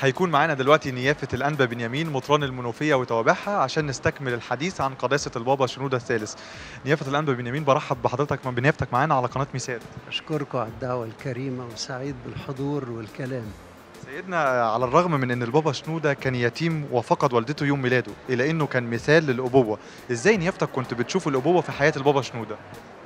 هيكون معانا دلوقتي نيافة الأنبا بنيامين مطران المنوفية وتوابعها عشان نستكمل الحديث عن قداسة البابا شنودة الثالث. نيافة الأنبا بنيامين برحب بحضرتك من بنيافتك معانا على قناة ميسات. أشكركم على الدعوة الكريمة وسعيد بالحضور والكلام سيدنا على الرغم من ان البابا شنودة كان يتيم وفقد والدته يوم ميلاده الا انه كان مثال للابوة ازاي نيافتك كنت بتشوف الابوة في حياة البابا شنودة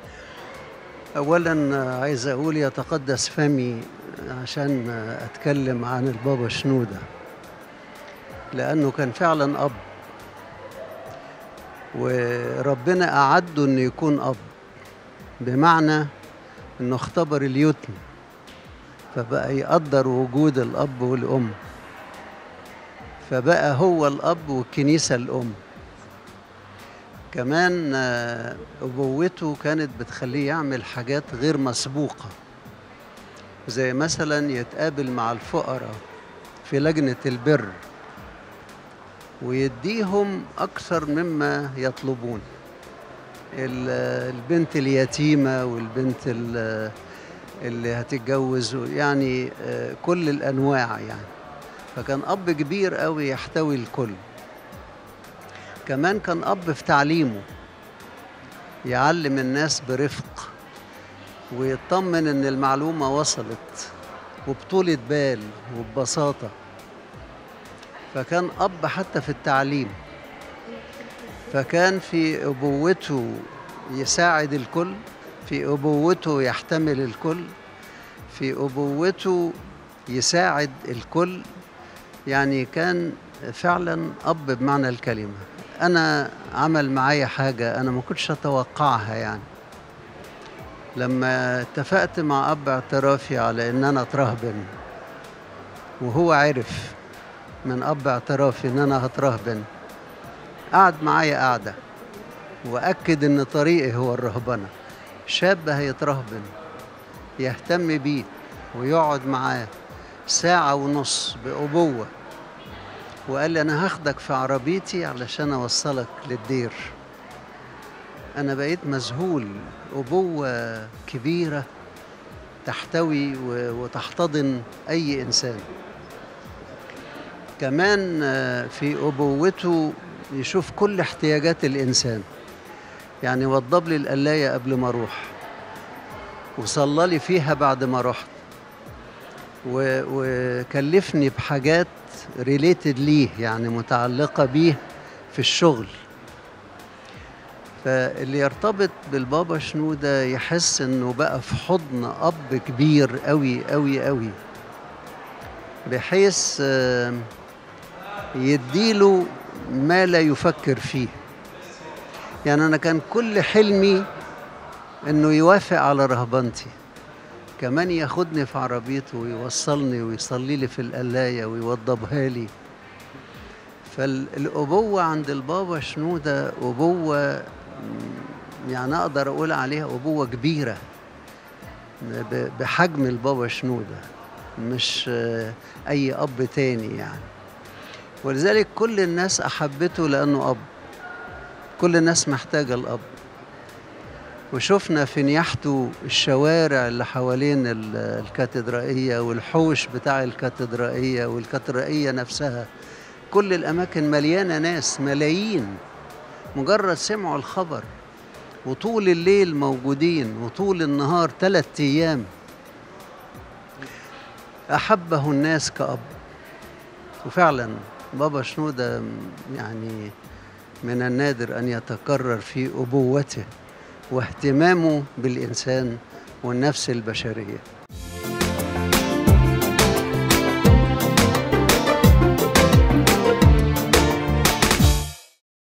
أولا عايز أقول يتقدس فمي عشان أتكلم عن البابا شنودة لأنه كان فعلا أب وربنا أعده إنه يكون أب بمعنى إنه اختبر اليتم فبقى يقدر وجود الأب والأم فبقى هو الأب والكنيسة الأم كمان آه، أبوته كانت بتخليه يعمل حاجات غير مسبوقة زي مثلا يتقابل مع الفقراء في لجنة البر ويديهم أكثر مما يطلبون ال- البنت اليتيمة والبنت ال- اللي هتتجوز يعني آه، كل الأنواع يعني فكان أب كبير قوي يحتوي الكل كمان كان أب في تعليمه يعلم الناس برفق ويطمن إن المعلومة وصلت وبطولة بال وببساطة فكان أب حتى في التعليم فكان في أبوته يساعد الكل في أبوته يحتمل الكل في أبوته يساعد الكل يعني كان فعلا أب بمعنى الكلمة أنا عمل معايا حاجة أنا ما كنتش أتوقعها يعني لما اتفقت مع أب اعترافي على إن أنا أترهبن وهو عرف من أب اعترافي إن أنا هترهبن قعد معايا قعدة وأكد إن طريقي هو الرهبنة شاب هيترهبن يهتم بيه ويقعد معاه ساعة ونص بأبوة وقال لي أنا هاخدك في عربيتي علشان أوصلك للدير أنا بقيت مذهول أبوة كبيرة تحتوي و- وتحتضن أي إنسان كمان آه، في أبوته يشوف كل احتياجات الإنسان يعني وضب لي القلاية قبل ما أروح وصلى لي فيها بعد ما رحت و- وكلفني بحاجات ريليتد ليه يعني متعلقة بيه في الشغل فاللي يرتبط بالبابا شنودة يحس انه بقى في حضن اب كبير قوي قوي قوي بحيث آه، يديله ما لا يفكر فيه يعني انا كان كل حلمي انه يوافق على رهبنتي كمان ياخدني في عربيته ويوصلني ويصلي لي في القلاية ويوضبها لي فالأبوة عند البابا شنودة أبوة مم، يعني أقدر أقول عليها أبوة كبيرة ب- بحجم البابا شنودة مش آه، أي أب تاني يعني ولذلك كل الناس أحبته لأنه أب كل الناس محتاجة الأب وشفنا في نياحته الشوارع اللي حوالين ال- الكاتدرائية والحوش بتاع الكاتدرائية والكاتدرائية نفسها كل الأماكن مليانة ناس ملايين مجرد سمعوا الخبر وطول الليل موجودين وطول النهار ثلاثة أيام أحبه الناس كأب وفعلا بابا شنودة يعني من النادر أن يتكرر في أبوته واهتمامه بالإنسان والنفس البشرية